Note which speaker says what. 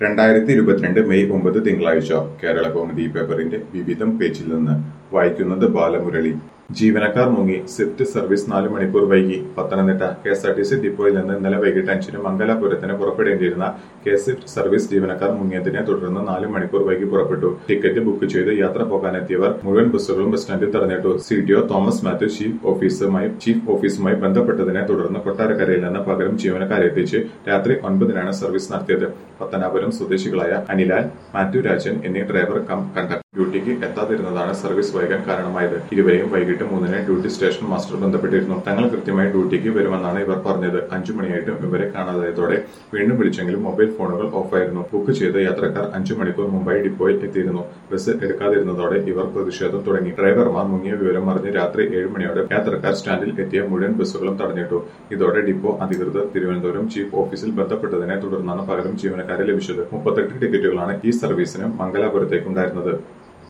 Speaker 1: രണ്ടായിരത്തി ഇരുപത്തിരണ്ട് മെയ് ഒമ്പത് തിങ്കളാഴ്ച കേരള കൗമുദി പേപ്പറിന്റെ വിവിധം പേജിൽ നിന്ന് വായിക്കുന്നത് ബാലമുരളി ജീവനക്കാർ മുങ്ങി സ്വിഫ്റ്റ് സർവീസ് നാല് മണിക്കൂർ വൈകി Pathanamthitta K S R T C ഡിപ്പോയിൽ നിന്ന് ഇന്നലെ വൈകിട്ട് അഞ്ചിന് മംഗലാപുരത്തിന് പുറപ്പെടേണ്ടിയിരുന്ന കെ സ്വിഫ്റ്റ് സർവീസ് ജീവനക്കാർ മുങ്ങിയതിനെ തുടർന്ന് നാല് മണിക്കൂർ വൈകി പുറപ്പെട്ടു ടിക്കറ്റ് ബുക്ക് ചെയ്ത് യാത്ര പോകാനെത്തിയവർ മുഴുവൻ ബസ്സുകളും ബസ് സ്റ്റാൻഡിൽ തടഞ്ഞിട്ടു C D O Thomas Mathew chief ഓഫീസുമായി ചീഫ് ഓഫീസുമായി ബന്ധപ്പെട്ടതിനെ തുടർന്ന് കൊട്ടാരക്കരയിൽ നിന്ന് പകരം ജീവനക്കാരെ എത്തിച്ച് രാത്രി ഒൻപതിനാണ് സർവീസ് നടത്തിയത് പത്തനാപുരം സ്വദേശികളായ അനിലാൽ മാത്യു രാജൻ എന്നീ ഡ്രൈവർ കം കണ്ടക്ടർ ഡ്യൂട്ടിക്ക് എത്താതിരുന്നതാണ് സർവീസ് വൈകാൻ കാരണമായത് ഇരുവരെയും വൈകിട്ട് മൂന്നിന് ഡ്യൂട്ടി സ്റ്റേഷൻ മാസ്റ്റർ ബന്ധപ്പെട്ടിരുന്നു തങ്ങൾ കൃത്യമായി ഡ്യൂട്ടിക്ക് വരുമെന്നാണ് ഇവർ പറഞ്ഞത് അഞ്ചു മണിയായിട്ടും ഇവരെ കാണാതായതോടെ വീണ്ടും വിളിച്ചെങ്കിലും മൊബൈൽ ഫോണുകൾ ഓഫായിരുന്നു ബുക്ക് ചെയ്ത യാത്രക്കാർ അഞ്ചു മണിക്കൂർ മുമ്പായി ഡിപ്പോയിൽ എത്തിയിരുന്നു ബസ് എടുക്കാതിരുന്നതോടെ ഇവർ പ്രതിഷേധം തുടങ്ങി ഡ്രൈവർമാർ മുങ്ങിയ വിവരം അറിഞ്ഞ് രാത്രി ഏഴ് മണിയോടെ യാത്രക്കാർ സ്റ്റാൻഡിൽ എത്തിയ മുഴുവൻ ബസ്സുകളും തടഞ്ഞിട്ടു ഇതോടെ ഡിപ്പോ അധികൃതർ തിരുവനന്തപുരം ചീഫ് ഓഫീസിൽ ബന്ധപ്പെട്ടതിനെ തുടർന്നാണ് പകരം ജീവനക്കാരെ ലഭിച്ചത് മുപ്പത്തെട്ട് ടിക്കറ്റുകളാണ് ഈ സർവീസിന് മംഗലാപുരത്തേക്കുണ്ടായിരുന്നത്